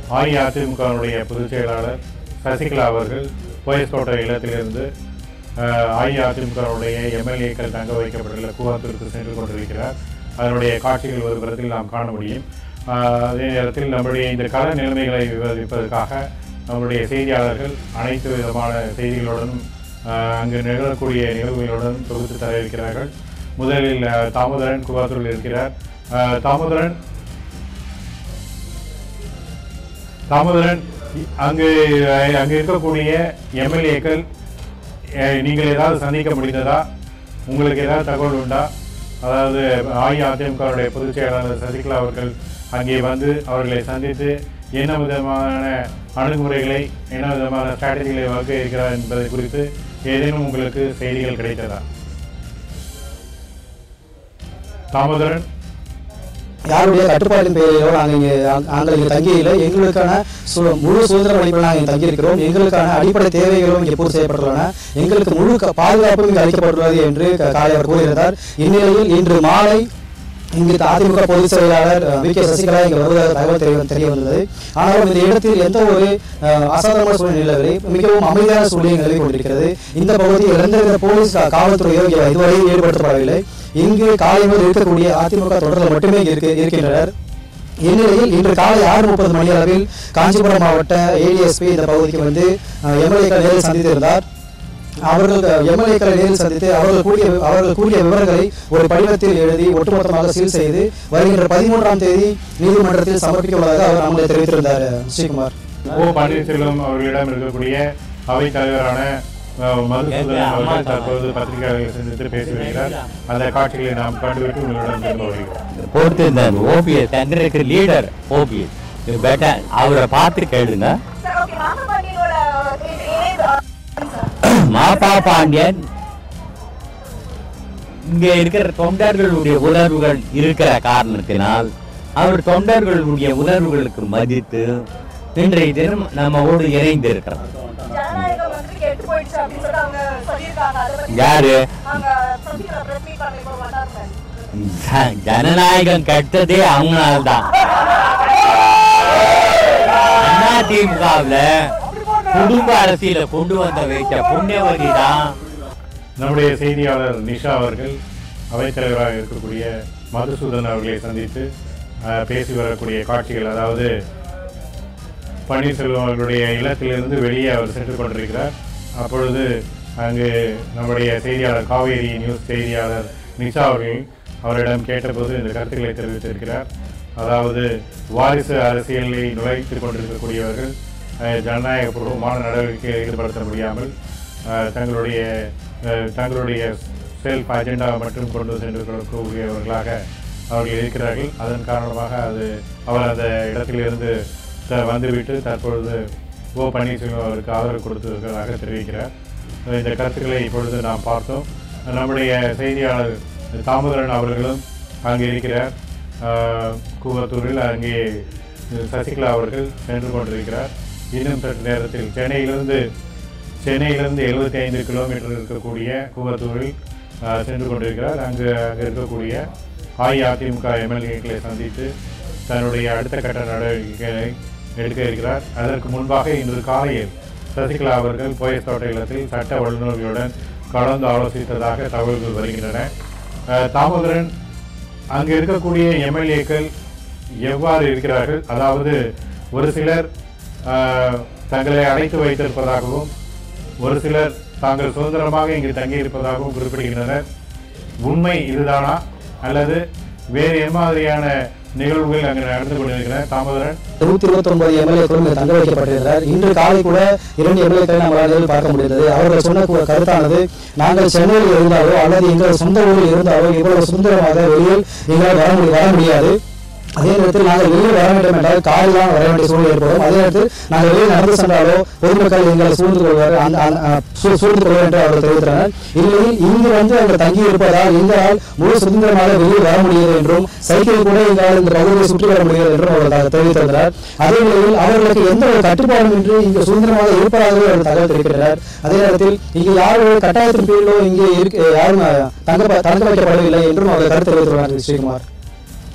அஇஅதிமுகவுடைய பொதுச் செயலாளர் சசிகலா அவர்கள் போயஸ் தோட்ட இல்லத்திலிருந்து அஹ், அஇஅதிமுகவுடைய எம்எல்ஏக்கள் தங்க வைக்கப்பட்டுள்ள கூவாத்தூருக்கு சென்று கொண்டிருக்கிறார் அதனுடைய காட்சிகள் ஒரு புறத்தில் நாம் காண முடியும் அஹ், அதே நேரத்தில் நம்முடைய இந்த கள நிலைமைகளை விவாதிப்பதற்காக நம்முடைய செய்தியாளர்கள் அனைத்து விதமான செய்திகளுடனும் அஹ், அங்கு நிகழக்கூடிய நிகழ்வுகளுடன் தொகுத்து தர இருக்கிறார்கள் முதலில் அஹ், தாமோதரன் கூவாத்தூரில் இருக்கிறார் அஹ், தாமோதரன் தாமோதரன் இ- அங்கு அஹ், அங்கு இருக்கக்கூடிய எம்எல்ஏக்கள் நீங்கள் ஏதாவது சந்திக்க முடிந்ததா உங்களுக்கு ஏதாவது தகவல் உண்டா அதாவது அஇஅதிமுகவுடைய பொதுச் செயலாளர் சசிகலா அவர்கள் அங்கே வந்து அவர்களை சந்தித்து என்ன விதமான அணுகுமுறைகளை என்ன விதமான ஸ்ட்ராட்டஜிகளை வகுக்க இருக்கிறார் என்பதை குறித்து ஏதேனும் உங்களுக்கு செய்திகள் கிடைத்ததா தாமோதரன் யாருடைய கட்டுப்பாட்டின் பேரிலோ நாங்கள் இங்கே நாங்கள் இங்கே தங்கியில்லை எங்களுக்கான சு- முழு சுதந்திர அடிப்படையில் நாங்கள் இங்கே தங்கியிருக்கிறோம் எங்களுக்கான அடிப்படை தேவைகளும் இங்கே பூர்த்தி செய்யப்பட்டுள்ளன எங்களுக்கு முழு க- பாதுகாப்பும் இங்கே அளிக்கப்பட்டுள்ளது என்று க- காலை அவர் கூறியிருந்தார் இந்நிலையில் இன்று மாலை இங்கு அதிமுக பொதுச் செயலாளர் அஹ், வி கே சசிகலா இங்கு வருவதாக தகவல் தெரிய தெரிய வந்தது ஆனாலும் இந்த இடத்தில் எந்த ஒரு அஹ், அசாதாரணமான சூழ்நிலை நிலவில்லை மிகவும் அமைதியான சூழ்நிலை நிலவி கொண்டிருக்கிறது இந்த பகுதியில் எந்தவித போலீஸ் கா- காவல்துறையோ இங்கே இதுவரை ஈடுபடுத்தப்படவில்லை இங்கு காலை முதல் இருக்கக்கூடிய அதிமுக தொடர்கள் மட்டுமே இங்கு இருக்க- இருக்கின்றனர் இந்நிலையில் இன்று காலை ஆறு முப்பது மணி அளவில் காஞ்சிபுரம் மாவட்ட ஏடிஎஸ்பி இந்த பகுதிக்கு வந்து எம்எல்ஏக்கள் நேரில் சந்தித்திருந்தார் அவர்கள் எம்எல்ஏக்களை நேரில் சந்தித்து அவர்கள் கூடிய அவர்கள் கூறிய விவரங்களை ஒரு படிவத்தில் எழுதி ஒட்டுமொத்தமாக சீல் செய்து வருகின்ற பதிமூன்றாம் தேதி நீதிமன்றத்தில் சமர்ப்பிக்க உள்ளதாக அவர் நம்மளை தெரிவித்திருந்தார் ஸ்ரீகுமார் ஓ பன்னீர்செல்வம் அவர்களிடம் இருக்கக்கூடிய அவைத் தலைவரான அஹ், மதுசூதனன் அவர்கள் தற்போது பத்திரிகையாளர்களை சந்தித்து பேசி வருகிறார் அந்த காட்சிகளை நாம் கண்டுவிட்டு உங்களிடம் திரும்ப வருகிறோம் பொறுத்து இந்த ஓபிஎஸ் அங்க லீடர் ஓபிஎஸ் பெட்டர் அவரை பார்த்து கேளுங்க சார் ஓகே மாமா பாண்டியனோட இணைந்து சார் மாப்பா பாண்டியன் இங்க இருக்கிற தொண்டர்களுடைய உணர்வுகள் இருக்கிற காரணத்தினால் அவர் தொண்டர்களுடைய உணர்வுகளுக்கு மதித்து இன்றைய தினம் நம்மோடு இணைந்து இருக்கிறார் ஜனநாயகம் வந்து கெட்டு போயிடுச்சு அப்படின்னு சொல்லிட்டு அவங்க சொல்லியிருக்காங்க அதை பத்தி யாரு அவங்க சசிகலா பிரஸ் மீட் பண்ண இப்போ வந்தாங்க ஜ- ஜனநாயகம் கெட்டதே அவங்களால்தான் அதிமுகவுல குடும்ப அரசியல கொண்டு வந்த வைத்த புண்ணியவதி தான் நம்முடைய செய்தியாளர் நிஷா அவர்கள் அவைத்தலைவராக இருக்கக்கூடிய மதுசூதன் அவர்களை சந்தித்து அஹ், பேசி வரக்கூடிய காட்சிகள் அதாவது பன்னீர்செல்வம் அவர்களுடைய இல்லத்திலிருந்து வெளியே அவர் சென்று கொண்டிருக்கிறார் அப்பொழுது அங்கு நம்முடைய செய்தியாளர் காவேரி நியூஸ் செய்தியாளர் நிஷா அவர்கள் அவரிடம் கேட்டபோது இந்த கருத்துக்களை தெரிவித்திருக்கிறார் அதாவது வாரிசு அரசியலை நுழைத்துக் கொண்டிருக்கக்கூடியவர்கள் அஹ், ஜனநாயகபூர்வமான நடவடிக்கையில் ஈடுபடுத்த முடியாமல் அஹ், தங்களுடைய அஹ், தங்களுடைய செல்ஃப் அஜெண்டா மட்டும் கொண்டு சென்று கொள்ளக்கூடியவர்களாக அவர்கள் இருக்கிறார்கள் அதன் காரணமாக அது அவர் அந்த இடத்திலிருந்து த- வந்துவிட்டு தற்பொழுது ஓ பன்னீர்செல்வம் அவருக்கு ஆதரவு கொடுத்ததாக தெரிவிக்கிறார் அஹ் இந்த கருத்துக்களை இப்பொழுது நாம் பார்த்தோம் நம்முடைய செய்தியாளர் தாமோதரன் அவர்களும் அங்கே இருக்கிறார் அஹ் கூவத்தூரில் அங்கே சசிகலா அவர்கள் சென்று கொண்டிருக்கிறார் இன்னும் சற்று நேரத்தில் சென்னையிலிருந்து சென்னையிலிருந்து 75 ஐந்து கிலோமீட்டர் இருக்கக்கூடிய கூவத்தூரில் அஹ், சென்று கொண்டிருக்கிறார் அங்கு அங்கே இருக்கக்கூடிய அஇஅதிமுக எம்எல்ஏக்களை சந்தித்து தன்னுடைய அடுத்த கட்ட நடவடிக்கைகளை எடுக்க இருக்கிறார் அதற்கு முன்பாக இன்று காலையில் சசிகலா அவர்கள் போயஸ் தோட்ட இல்லத்தில் சட்ட வல்லுநர்களுடன் கலந்து ஆலோசித்ததாக தகவல்கள் வருகின்றன அஹ், தாமோதரன் அங்கு இருக்கக்கூடிய எம்எல்ஏக்கள் எவ்வாறு இருக்கிறார்கள் அதாவது ஒரு சிலர் ஆஹ், தங்களை அடைத்து வைத்திருப்பதாகவும் ஒரு சிலர் தாங்கள் சுதந்திரமாக இங்கு தங்கியிருப்பதாகவும் குறிப்பிடுகின்றனர் உண்மை இதுதானா அல்லது வேறு எம்மாதிரியான நிகழ்வுகள் அங்கு நடந்து கொண்டிருக்கின்றன தாமோதரன் நூத்தி இருபத்தி ஒன்பது எம்எல்ஏக்களும் இங்கு தங்க வைக்கப்பட்டிருந்தார் இன்று காலை கூட இரண்டு எம்எல்ஏக்களை நம்மளால் நேரில் பார்க்க முடிந்தது அவர்கள் சொன்ன கு- கருத்தானது நாங்கள் சென்னையில் இருந்தாலோ அல்லது எங்கள் சொந்த ஊரில் இருந்தாலோ இவ்வளவு சுதந்திரமாக வெளியில் எங்களால் வர முடி- வர முடியாது அதே நேரத்தில் நாங்கள் வெளியில் வர வேண்டும் என்றால் காரில் தான் வர வேண்டிய சூழ்நிலை ஏற்படும் அதே நேரத்தில் நாங்கள் வெளியில் நடந்து சென்றாலோ பொதுமக்கள் எங்களை சூழ்ந்து கொள்வார் அந்த அந்த- அஹ் சூ- சூழ்ந்து கொள்வார் என்று அவர்கள் தெரிவித்தனர் இல்லையில் இங்கு வந்து அவர்கள் தங்கி இருப்பதால் எங்களால் முழு சுதந்திரமாக வெளியில் வர முடியாது என்றும் சைக்கிள் கூட எங்களால் இந்த பகுதியை சுற்றி வர முடியாது என்றும் அவர்கள் தெரிவித்திருந்தனர் அதே நிலையில் அவர்களுக்கு எந்த ஒரு கட்டுப்பாடும் இன்றி இங்கு சுதந்திரமாக இருப்பதாகவே அவர்கள் தகவல் தெரிவிக்கின்றனர் அதே நேரத்தில் இங்கு யாரும் ஒரு கட்டாயத்தின் கீழோ இங்கே இருக்க யாரும் அஹ், தங்க தங்க வைக்கப்படவில்லை என்றும் அவர்கள் கருத்து தெரிவித்துள்ளனர் ஸ்ரீகுமார்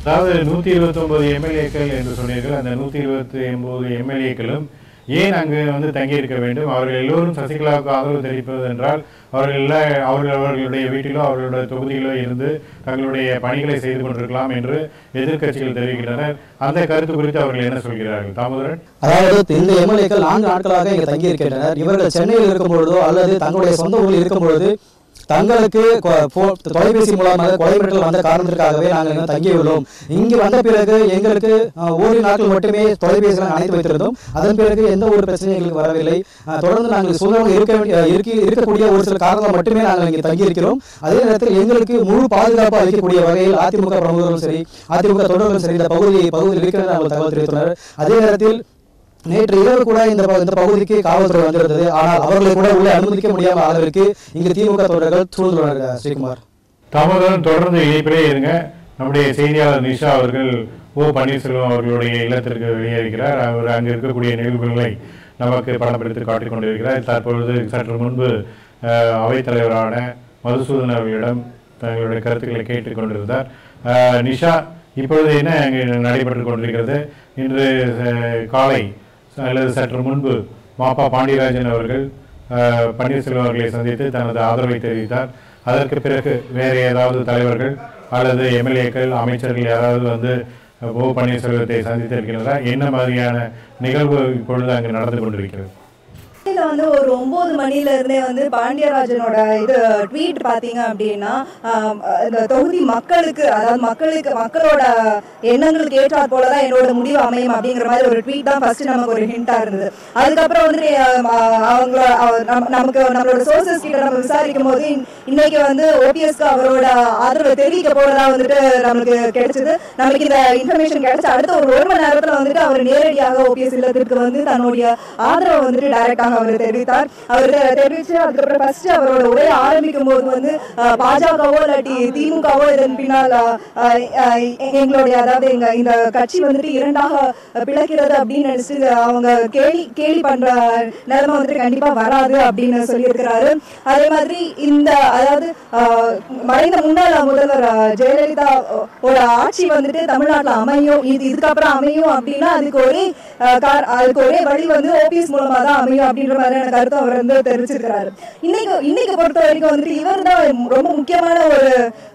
அதாவது நூற்றி இருபத்தொம்பது எம்எல்ஏக்கள் என்று சொன்னீர்கள் அந்த நூற்றி இருபத்தி ஒன்பது எம்எல்ஏக்களும் ஏன் அங்கு வந்து தங்கியிருக்க வேண்டும் அவர்கள் எல்லோரும் சசிகலாவுக்கு ஆதரவு தெரிவிப்பது என்றால் அவர்கள் எல்லா அவர்கள் அவர்களுடைய வீட்டிலோ அவர்களுடைய தொகுதியிலோ இருந்து தங்களுடைய பணிகளை செய்து கொண்டிருக்கலாம் என்று எதிர்க்கட்சிகள் தெரிவிக்கின்றனர் அந்த கருத்து குறித்து அவர்கள் என்ன சொல்கிறார்கள் தாமோதரன் அதாவது இந்த எம்எல்ஏக்கள் நான்கு நாட்களாக இங்கே தங்கியிருக்கின்றனர் இவர்கள் சென்னையில் இருக்கும் பொழுதோ அல்லது தங்களுடைய சொந்த ஊரில் இருக்கும் பொழுது தங்களுக்கு கொ- போ- தொலைபேசி மூலமாக கொலை மிரட்டல் வந்த காரணத்திற்காகவே நாங்கள் இங்கே தங்கியுள்ளோம் இங்கு வந்த பிறகு எங்களுக்கு அஹ், ஓரிரு நாட்கள் மட்டுமே தொலைபேசியில் அணைத்து வைத்திருந்தோம் அதன் பிறகு எந்த ஒரு பிரச்சனையும் எங்களுக்கு வரவில்லை அஹ், தொடர்ந்து நாங்கள் சுதந்திரம் இருக்க வேண்டிய இருக்க இருக்கக்கூடிய ஒரு சில காரணங்கள் மட்டுமே நாங்கள் இங்கே தங்கியிருக்கிறோம் அதே நேரத்தில் எங்களுக்கு முழு பாதுகாப்பு அளிக்கக்கூடிய வகையில் அதிமுக பிரமுகர்களும் சரி அதிமுக தொண்டர்களும் சரி இந்த பகுதி பகுதியில் இருக்கிற நாங்கள் தகவல் தெரிவித்துள்ளனர் அதே நேரத்தில் நேற்று இரவு கூட இந்த ப- இந்த பகுதிக்கு காவல்துறை வந்திருந்தது ஆனால் அவர்களை கூட உள்ளே அனுமதிக்க முடியாத அளவிற்கு இங்கு திமுக தொண்டர்கள் சூழ்ந்துள்ளனர் ஸ்ரீகுமார் தாமோதரன் தொடர்ந்து இணைப்பிலே இருங்க நம்முடைய செய்தியாளர் நிஷா அவர்கள் ஓ பன்னீர்செல்வம் அவர்களுடைய இல்லத்திற்கு வெளியேறுகிறார் அவர் அங்கு இருக்கக்கூடிய நிகழ்வுகளை நமக்கு படம்பிடித்து காட்டிக் கொண்டிருக்கிறார் தற்பொழுது சற்று முன்பு அஹ், அவைத்தலைவரான மதுசூதன் அவர்களிடம் தங்களுடைய கருத்துக்களை கேட்டுக் கொண்டிருந்தார் அஹ், நிஷா இப்பொழுது என்ன அங்கு நடைபெற்றுக் கொண்டிருக்கிறது இன்று அஹ், காலை அல்லது சற்று முன்பு மாப்பா பாண்டியராஜன் அவர்கள் அஹ், பன்னீர்செல்வம் அவர்களை சந்தித்து தனது ஆதரவை தெரிவித்தார் அதற்கு பிறகு வேறு ஏதாவது தலைவர்கள் அல்லது எம்எல்ஏக்கள் அமைச்சர்கள் யாராவது வந்து அஹ், ஓ பன்னீர்செல்வத்தை சந்தித்திருக்கிறதா என்ன மாதிரியான நிகழ்வு இப்பொழுது அங்கு நடந்து கொண்டிருக்கிறது காலையில வந்து ஒரு ஒன்பது மணில இருந்தே வந்து பாண்டியராஜனோட இது ட்வீட் பாத்தீங்க அப்படின்னா ஆம், இந்த தொகுதி மக்களுக்கு அதாவது மக்களுக்கு மக்களோட எண்ணங்களுக்கு ஏற்றாற் போலதான் என்னோட முடிவு அமையும் அப்படிங்கிற மாதிரி ஒரு ட்வீட் தான் ஃபர்ஸ்ட் நமக்கு ஒரு ஹிண்டா இருந்தது அதுக்கப்புறம் வந்து ஆம், அவங்கள அவ- நம்ம- நமக்கு நம்மளோட சோர்சஸ் கிட்ட நம்ம விசாரிக்கும் போது இன்- இன்னைக்கு வந்து ஓபிஎஸ்க்கு அவரோட ஆதரவு தெரிவிக்க போறதா வந்துட்டு நம்மளுக்கு கிடைச்சது நமக்கு இந்த இன்ஃபர்மேஷன் கிடைச்ச அடுத்த ஒரு ஒரு மணி நேரத்துல வந்துட்டு அவர் நேரடியாக ஓபிஎஸ் இல்லத்திற்கு வந்து தன்னுடைய ஆதரவை வந்துட்டு டைரக்டாக அவர் தெரிவித்தார் அவர் தெ- தெரிவிச்சு அதுக்கப்புறம் ஃபர்ஸ்ட் அவரோட உரையை ஆரம்பிக்கும் போது வந்து அஹ், பாஜகவோ இல்லாட்டி திமுகவோ இதன் பின்னால் அஹ், அஹ், எ- எங்களுடைய அதாவது எங்க இந்த கட்சி வந்துட்டு இரண்டாக பிளக்கிறது அப்படின்னு நினைச்சு அவங்க கேலி கேலி பண்ற நிலைமை வந்துட்டு கண்டிப்பா வராது அப்படின்னு சொல்லியிருக்கிறாரு அதே மாதிரி இந்த அதாவது அஹ், மறைந்த முன்னாள் முதல்வர் அஹ், ஜெயலலிதா அஹ், ஓட ஆட்சி வந்துட்டு தமிழ்நாட்டுல அமையும் இது இதுக்கப்புறம் அமையும் அப்படின்னா அதுக்கு ஒரே அஹ், கார்- அதுக்கு ஒரே வழி வந்து ஓபிஎஸ் மூலமா தான் அமையும் அப்படின்ற மாதிரியான கருத்தை அவர் வந்து தெரிவிச்சிருக்கிறாரு இன்னைக்கு இன்னைக்கு பொறுத்த வரைக்கும் வந்துட்டு இவர் தான் ரொம்ப முக்கியமான ஒரு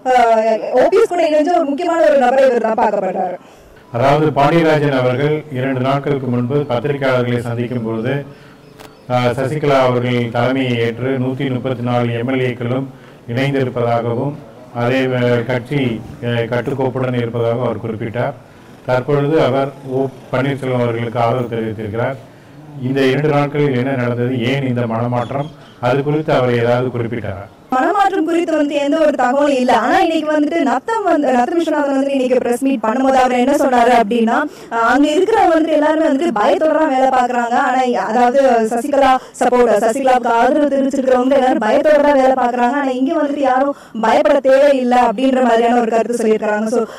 ஓபிஎஸ் கூட இணைஞ்ச ஒரு முக்கியமான ஒரு நபரை இவர் தான் பார்க்கப்படுறாரு அதாவது பாண்டியராஜன் அவர்கள் இரண்டு நாட்களுக்கு முன்பு பத்திரிகையாளர்களை சந்திக்கும் பொழுது அஹ், சசிகலா அவர்கள் தலைமையை ஏற்று நூற்றி முப்பத்தி நாலு எம்எல்ஏக்களும் இணைந்திருப்பதாகவும் அதே அஹ், கட்சி அஹ், கட்டுக்கோப்புடன் இருப்பதாகவும் அவர் குறிப்பிட்டார் தற்பொழுது அவர் ஓ பன்னீர்செல்வம் அவர்களுக்கு ஆதரவு தெரிவித்திருக்கிறார் இந்த இரண்டு நாட்களில் என்ன நடந்தது ஏன் இந்த மனமாற்றம் அது குறித்து அவர் ஏதாவது குறிப்பிட்டாரா மனமாற்றம் குறித்து வந்து எந்த ஒரு தகவலும் இல்ல ஆனா இன்னைக்கு வந்துட்டு நத்தம் வந்து நத்தம் விஸ்வநாதன் வந்து இன்னைக்கு பிரஸ் மீட் பண்ணும்போது அவர் என்ன சொன்னாரு அப்படின்னா அஹ் அங்க இருக்கிறவங்க வந்துட்டு எல்லாருமே வந்துட்டு பயத்தோட தான் வேலை பாக்குறாங்க ஆனா அதாவது சசிகலா சப்போர்ட் சசிகலாவுக்கு ஆதரவு தெரிவிச்சிருக்கிறவங்க எல்லாரும் பயத்தோட தான் வேலை பாக்குறாங்க ஆனா இங்க வந்துட்டு யாரும் பயப்பட தேவையில்லை அப்படின்ற மாதிரியான ஒரு கருத்து சொல்லியிருக்காங்க சோ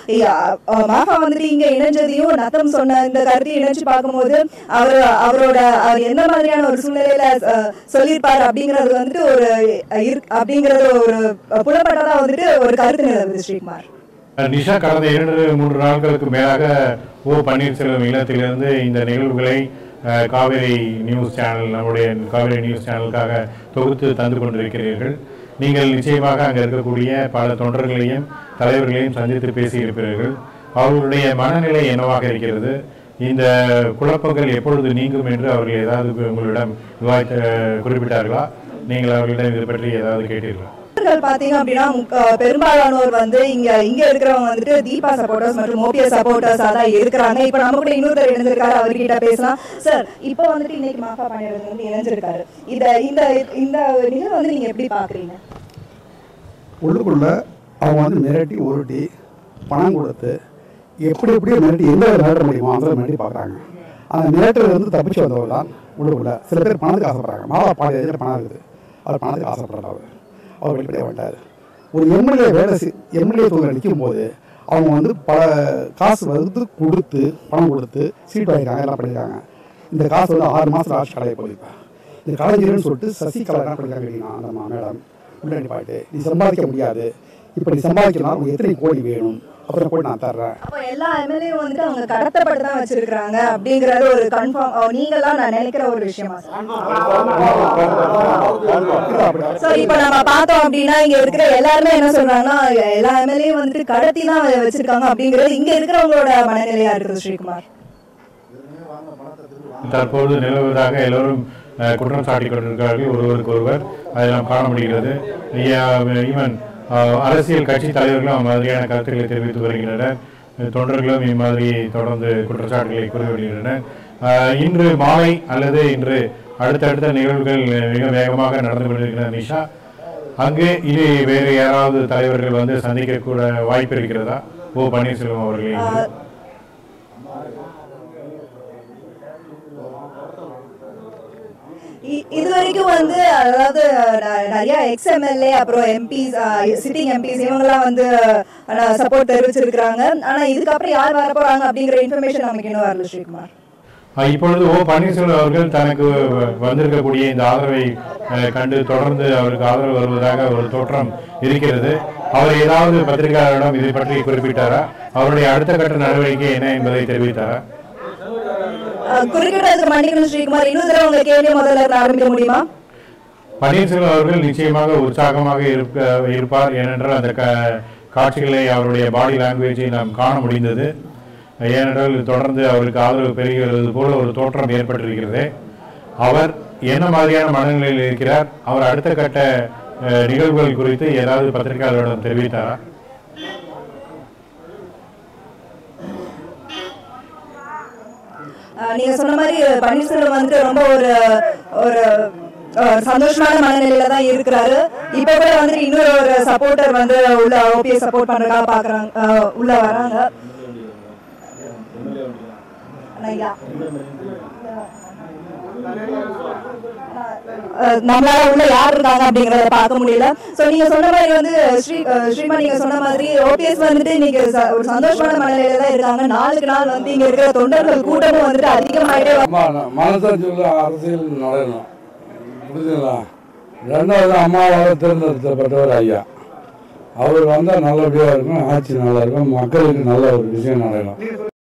மாஃபா வந்துட்டு இங்க இணைஞ்சதையும் நத்தம் சொன்ன இந்த கருத்தையும் இணைச்சு பார்க்கும்போது அவர் அவரோட அவர் எந்த மாதிரியான ஒரு சூழ்நிலையில அஹ், சொல்லியிருப்பாரு அப்படிங்கிறது வந்துட்டு ஒரு அஹ், இருக்கு- அப்படிங்கிறது ஒரு புலப்பட்டதா வந்துட்டு ஒரு கருத்து நிலவுது ஸ்ரீகுமார் நிஷா கடந்த இரண்டு மூன்று நாட்களுக்கு மேலாக ஓ பன்னீர்செல்வம் இல்லத்திலிருந்து இந்த நிகழ்வுகளை அஹ், காவேரி நியூஸ் சேனல் நம்முடைய காவேரி நியூஸ் சேனலுக்காக தொகுத்து தந்து கொண்டிருக்கிறீர்கள் நீங்கள் நிச்சயமாக அங்கே இருக்கக்கூடிய பல தொண்டர்களையும் தலைவர்களையும் சந்தித்து பேசியிருப்பீர்கள் அவர்களுடைய மனநிலை என்னவாக இருக்கிறது இந்த குழப்பங்கள் எப்பொழுது நீங்கும் என்று அவர்கள் ஏதாவது உங்களிடம் விவாதித்த குறிப்பிட்டார்களா நீங்கள் அவர்களிடம் இது பற்றி ஏதாவது கேட்டீர்களா தொண்டர்கள் பாத்தீங்க அப்படின்னா முக்க- பெரும்பாலானோர் வந்து இங்க இங்க இருக்கிறவங்க வந்துட்டு தீபா சப்போர்ட்டர்ஸ் மற்றும் ஓபிஎஸ் சப்போர்ட்டர்ஸா தான் இருக்கிறாங்க இப்ப நம்ம கூட இன்னொருத்தர் இணைஞ்சிருக்காரு அவர்கிட்ட பேசலாம் சார் இப்போ வந்துட்டு இன்னைக்கு மாஃபா பாண்டியராஜன் வந்து இணைஞ்சிருக்காரு இத இந்த இந்த நிகழ்வு வந்து நீங்க எப்படி பாக்குறீங்க உள்ளுக்குள்ள அவங்க வந்து மிரட்டி உருட்டி பணம் கொடுத்து எப்படி எப்படியோ மிரட்டி எந்த மிரட்ட முடியுமோ அந்த மிரட்டி பார்க்குறாங்க அந்த மிரட்டல் வந்து தப்பிச்சு வந்தவர் தான் உள்ளுக்குள்ள சில பேர் பணத்துக்கு ஆசைப்படுறாங்க மாவா பாடி எதிர பணம் இருக்குது அவர் பணத்துக்கு ஆசைப்படுறாரு அவர் அவர் வெளிப்படையாக வேண்டார் ஒரு எம்எல்ஏ வேலை எம்எல்ஏ தொகுதியில் நிற்கும் போது அவங்க வந்து பல காசு வந்து கொடுத்து பணம் கொடுத்து சீட் வாங்கியிருக்காங்க எல்லாம் பண்ணியிருக்காங்க இந்த காசு வந்து ஆறு மாதம் ஆட்சி கலைய போகுது இப்போ இந்த கலைஞர்னு சொல்லிட்டு சசிகலா என்ன பண்ணிருக்காங்க அப்படின்னா அந்த மேடம் உள்ள நிப்பாட்டு நீ சம்பாதிக்க முடியாது இப்போ நீ சம்பாதிக்கணும் உனக்கு எத்தனை கோடி வேணும் அப்புறம் கோடி நான் தர்றேன் அப்போ எல்லா எம்எல்ஏ வந்துட்டு அவங்க கடத்தப்பட்டு தான் வச்சிருக்காங்க அப்படிங்கறது ஒரு கன்ஃபார்ம் நீங்களாம் நான் நினைக்கிற ஒரு விஷயமா சோ இப்போ நம்ம பார்த்தோம் அப்படின்னா இங்க இருக்கிற எல்லாருமே என்ன சொல்றாங்கன்னா எல்லா எம்எல்ஏ வந்துட்டு கடத்தி தான் வச்சிருக்காங்க அப்படிங்கிறது இங்க இருக்கிறவங்களோட மனநிலையா இருக்குது ஸ்ரீகுமார் தற்போது நிலவுவதாக எல்லோரும் அஹ், குற்றம் சாட்டிக் கொண்டிருக்கிறார்கள் ஒருவருக்கு ஒருவர் அதை நாம் காண முடிகிறது ஈவன் அரசியல் கட்சி தலைவர்களும் அம்மாதிரியான கருத்துக்களை தெரிவித்து வருகின்றனர் அஹ், தொண்டர்களும் இம்மாதிரி தொடர்ந்து குற்றச்சாட்டுகளை கூறி வருகின்றனர் அஹ், இன்று மாலை அல்லது இன்று அடுத்தடுத்த நிகழ்வுகள் மிக வேகமாக நடந்து கொண்டிருக்கின்றன நிஷா அங்கு இனி வேறு யாராவது தலைவர்கள் வந்து சந்திக்கக்கூட வாய்ப்பு இருக்கிறதா ஓ பன்னீர்செல்வம் அவர்களே இன்று? இ- இது வரைக்கும் வந்து அதாவது ந- நிறைய எக்ஸ்எம்எல்ஏ அப்புறம் எம்பிஸ் சிட்டிங் எம்பிஸ் இவங்கெல்லாம் வந்து சப்போர்ட் தெரிவிச்சிருக்கிறாங்க ஆனா இதுக்கப்புறம் யார் வர போறாங்க அப்படிங்கிற இன்ஃபர்மேஷன் நமக்கு இன்னும் வரல ஸ்ரீகுமார் அஹ் இப்பொழுது ஓ பன்னீர்செல்வம் அவர்கள் தனக்கு வ- வந்திருக்கக்கூடிய இந்த ஆதரவை அஹ், கண்டு தொடர்ந்து அவருக்கு ஆதரவு வருவதாக ஒரு தோற்றம் இருக்கிறது அவர் ஏதாவது பத்திரிகையாளரிடம் இதை பற்றி குறிப்பிட்டாரா அவருடைய அடுத்த கட்ட நடவடிக்கை என்ன என்பதை தெரிவித்தாரா அஹ், குறுக்கிட்டதுக்கு மன்னிக்கணும் ஸ்ரீகுமார் இன்னொரு தடவை உங்க கேள்வி முதல்ல இருந்து ஆரம்பிக்க முடியுமா பன்னீர்செல்வம் அவர்கள் நிச்சயமாக உற்சாகமாக இருக்க இருப்பார் ஏனென்றால் அந்த க காட்சிகளை அவருடைய பாடி லாங்குவேஜை நாம் காண முடிந்தது ஏனென்றால் தொடர்ந்து அவருக்கு ஆதரவு பெருகி வருவது போல ஒரு தோற்றம் ஏற்பட்டிருக்கிறது அவர் என்ன மாதிரியான மனநிலையில் இருக்கிறார் அவர் அடுத்த கட்ட அஹ், நிகழ்வுகள் குறித்து ஏதாவது பத்திரிகையாளர்களிடம் தெரிவித்தாரா அஹ், நீங்க சொன்ன மாதிரி பன்னீர்செல்வம் வந்து ரொம்ப ஒரு ஒரு அஹ், சந்தோஷமான மனநிலையில தான் இருக்கிறாரு இப்ப கூட வந்துட்டு இன்னொரு ஒரு சப்போர்ட்டர் வந்து உள்ள ஓபிஎஸ் சப்போர்ட் பண்றதுக்காக பாக்குறாங்க அஹ், உள்ள வராங்க ஐயா. அஹ், நம்மளால உள்ள யார் இருக்காங்க அப்படிங்கறத பார்க்க முடியல சோ நீங்க சொன்ன மாதிரி வந்து ஸ்ரீ அஹ், ஸ்ரீமா நீங்க சொன்ன மாதிரி ஓபிஎஸ் வந்துட்டு இன்னைக்கு ச- ஒரு சந்தோஷமான மனநிலையில தான் இருக்காங்க நாளுக்கு நாள் வந்து இங்க இருக்கிற தொண்டர்கள் கூட்டமும் வந்துட்டு அதிகமாயிட்டே வ- அம்மா மனசாட்சியுள்ள அரசியல் நடக்கணும் புரிஞ்சுங்களா ரெண்டாவது அம்மாவால் தேர்ந்தெடுக்கப்பட்டவர் ஐயா அவர் வந்தால் நல்லபடியாக இருக்கும் ஆட்சி நல்லா இருக்கும் மக்களுக்கு நல்ல ஒரு விஷயம் நடக்கும்